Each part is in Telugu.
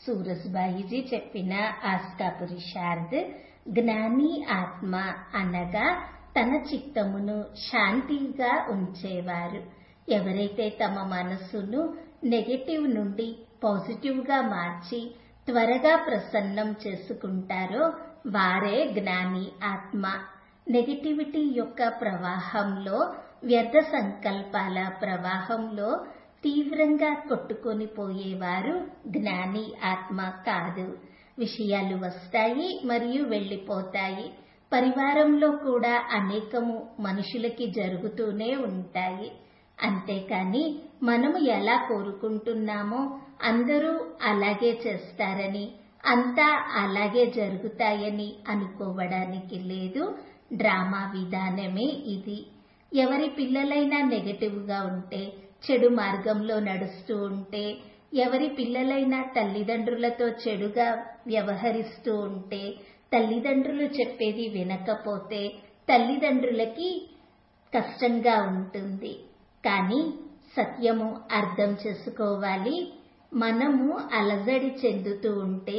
సూరజ్బాయిజీ చెప్పిన ఆస్కా పురుషార్థ్ జ్ఞాని ఆత్మ అనగా తన చిత్తమును శాంతిగా ఉంచేవారు ఎవరైతే తమ మనస్సును నెగటివ్ నుండి పాజిటివ్ గా మార్చి త్వరగా ప్రసన్నం చేసుకుంటారో వారే జ్ఞాని ఆత్మ నెగటివిటీ యొక్క ప్రవాహంలో వ్యర్థ సంకల్పాల ప్రవాహంలో తీవ్రంగా కొట్టుకొని పోయేవారు జ్ఞాని ఆత్మ కాదు విషయాలు వస్తాయి మరియు వెళ్ళిపోతాయి పరివారంలో కూడా అనేకము మనుషులకి జరుగుతూనే ఉంటాయి అంతేకాని మనము ఎలా కోరుకుంటున్నామో అందరూ అలాగే చేస్తారని అంతా అలాగే జరుగుతాయని అనుకోవడానికి లేదు డ్రామా విధానమే ఇది ఎవరి పిల్లలైనా నెగటివ్ గా ఉంటే చెడు మార్గంలో నడుస్తూ ఉంటే ఎవరి పిల్లలైనా తల్లిదండ్రులతో చెడుగా వ్యవహరిస్తూ ఉంటే తల్లిదండ్రులు చెప్పేది వినకపోతే తల్లిదండ్రులకి కష్టంగా ఉంటుంది కానీ సత్యము అర్థం చేసుకోవాలి మనము అలజడి చెందుతూ ఉంటే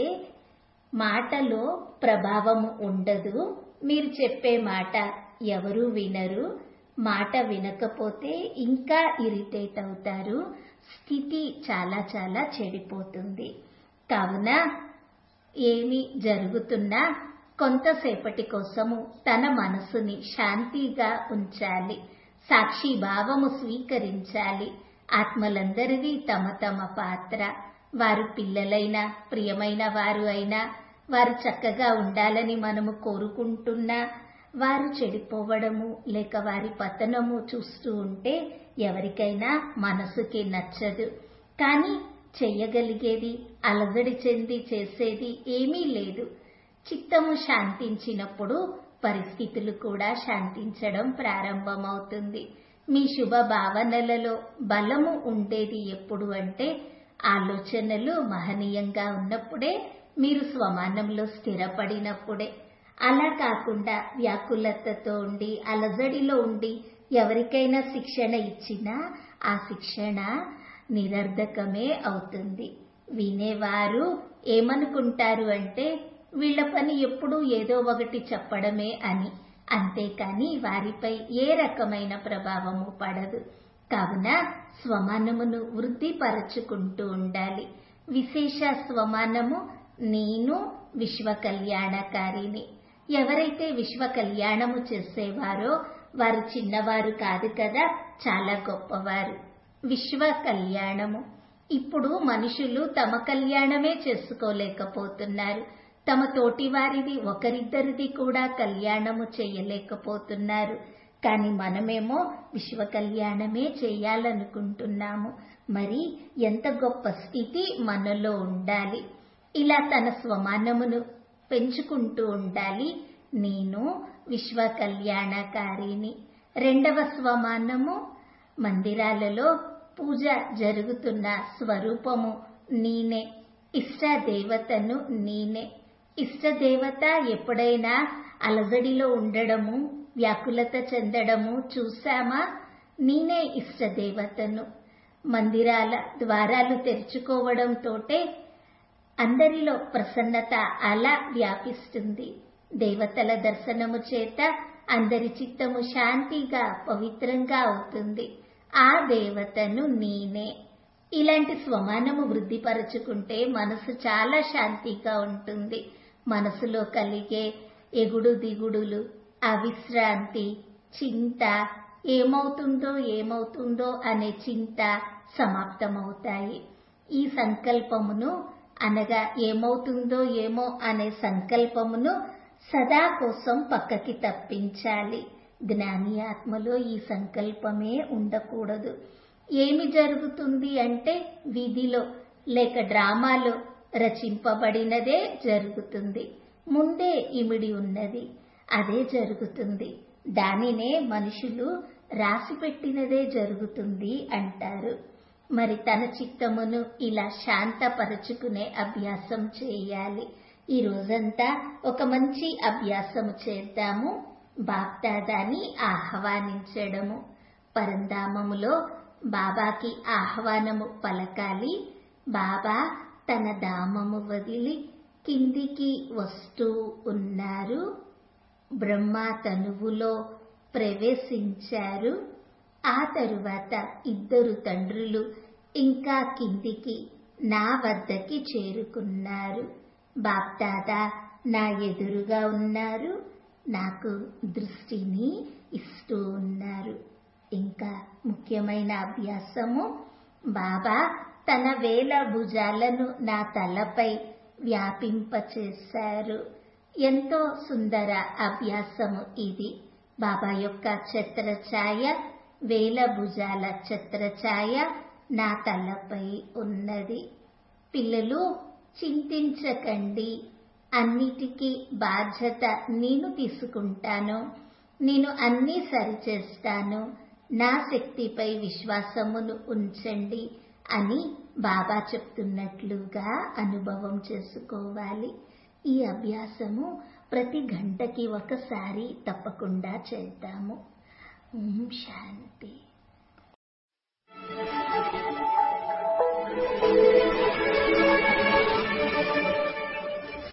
మాటలో ప్రభావము ఉండదు మీరు చెప్పే మాట ఎవరు వినరు మాట వినకపోతే ఇంకా ఇరిటేట్ అవుతారు స్థితి చాలా చాలా చెడిపోతుంది కావున ఏమి జరుగుతున్నా కొంతసేపటి కోసము తన మనసుని శాంతిగా ఉంచాలి సాక్షి భావము స్వీకరించాలి ఆత్మలందరిది తమ తమ పాత్ర వారు పిల్లలైనా ప్రియమైన వారు అయినా వారు చక్కగా ఉండాలని మనము కోరుకుంటున్నా వారు చెడిపోవడము లేక వారి పతనము చూస్తూ ఉంటే ఎవరికైనా మనసుకి నచ్చదు కానీ చెయ్యగలిగేది అలజడి చెంది చేసేది ఏమీ లేదు చిత్తము శాంతించినప్పుడు పరిస్థితులు కూడా శాంతించడం ప్రారంభమవుతుంది మీ శుభ భావనలలో బలము ఉండేది ఎప్పుడు అంటే ఆలోచనలు మహనీయంగా ఉన్నప్పుడే మీరు స్వమానంలో స్థిరపడినప్పుడే అలా కాకుండా వ్యాకులతతో ఉండి అలజడిలో ఉండి ఎవరికైనా శిక్షణ ఇచ్చినా ఆ శిక్షణ నిరర్ధకమే అవుతుంది వినేవారు ఏమనుకుంటారు అంటే వీళ్ల పని ఎప్పుడూ ఏదో ఒకటి చెప్పడమే అని అంతేకాని వారిపై ఏ రకమైన ప్రభావము పడదు కావున స్వమానమును వృద్ధిపరచుకుంటూ ఉండాలి విశేష స్వమానము నేను విశ్వ కళ్యాణకారిని ఎవరైతే విశ్వ కళ్యాణము చేసేవారో వారు చిన్నవారు కాదు కదా చాలా గొప్పవారు విశ్వ కళ్యాణము ఇప్పుడు మనుషులు తమ కళ్యాణమే చేసుకోలేకపోతున్నారు తమ తోటి వారిది ఒకరిద్దరిది కూడా కళ్యాణము చేయలేకపోతున్నారు కానీ మనమేమో విశ్వ కళ్యాణమే చేయాలనుకుంటున్నాము మరి ఎంత గొప్ప స్థితి మనలో ఉండాలి ఇలా తన స్వమానమును పెంచుకుంటూ ఉండాలి నేను విశ్వ కళ్యాణకారిని రెండవ స్వమానము మందిరాలలో పూజ జరుగుతున్న స్వరూపము నీనే ఇష్ట దేవతను నీనే ఇష్ట దేవత ఎప్పుడైనా అలజడిలో ఉండడము వ్యాకులత చెందడము చూశామా నేనే ఇష్ట దేవతను మందిరాల ద్వారాలు తెరుచుకోవడంతోటే అందరిలో ప్రసన్నత అలా వ్యాపిస్తుంది దేవతల దర్శనము చేత అందరి చిత్తము శాంతిగా పవిత్రంగా అవుతుంది ఆ దేవతను నేనే ఇలాంటి స్వమానము వృద్ధిపరచుకుంటే మనసు చాలా శాంతిగా ఉంటుంది మనసులో కలిగే ఎగుడు దిగుడులు అవిశ్రాంతి చింత ఏమవుతుందో ఏమవుతుందో అనే చింత సమాప్తమవుతాయి ఈ సంకల్పమును అనగా ఏమవుతుందో ఏమో అనే సంకల్పమును సదా కోసం పక్కకి తప్పించాలి జ్ఞాని ఆత్మలో ఈ సంకల్పమే ఉండకూడదు ఏమి జరుగుతుంది అంటే వీధిలో లేక డ్రామాలో రచింపబడినదే జరుగుతుంది ముందే ఇమిడి ఉన్నది అదే జరుగుతుంది దానినే మనుషులు రాసిపెట్టినదే జరుగుతుంది అంటారు మరి తన చిత్తమును ఇలా శాంతపరచుకునే అభ్యాసం చేయాలి ఈ రోజంతా ఒక మంచి అభ్యాసము చేద్దాము బాప్దాదాని ఆహ్వానించడము పరంధామములో బాబాకి ఆహ్వానము పలకాలి బాబా తన ధామము వదిలి కిందికి వస్తూ ఉన్నారు బ్రహ్మ తనువులో ప్రవేశించారు ఆ తరువాత ఇద్దరు తండ్రులు ఇంకా కిందికి నా వద్దకి చేరుకున్నారు బాప్దాదా నా ఎదురుగా ఉన్నారు నాకు దృష్టిని ఇస్తూ ఉన్నారు ఇంకా ముఖ్యమైన అభ్యాసము బాబా తన వేల భుజాలను నా తలపై వ్యాపింపచేశారు ఎంతో సుందర అభ్యాసము ఇది బాబా యొక్క ఛత్రఛాయ వేల భుజాల ఛత్రఛాయ నా తలపై ఉన్నది పిల్లలు చింతించకండి అన్నిటికీ బాధ్యత నేను తీసుకుంటాను నేను అన్నీ సరిచేస్తాను నా శక్తిపై విశ్వాసమును ఉంచండి అని బాబా చెప్తున్నట్లుగా అనుభవం చేసుకోవాలి ఈ అభ్యాసము ప్రతి గంటకి ఒకసారి తప్పకుండా చేద్దాము ఓం శాంతి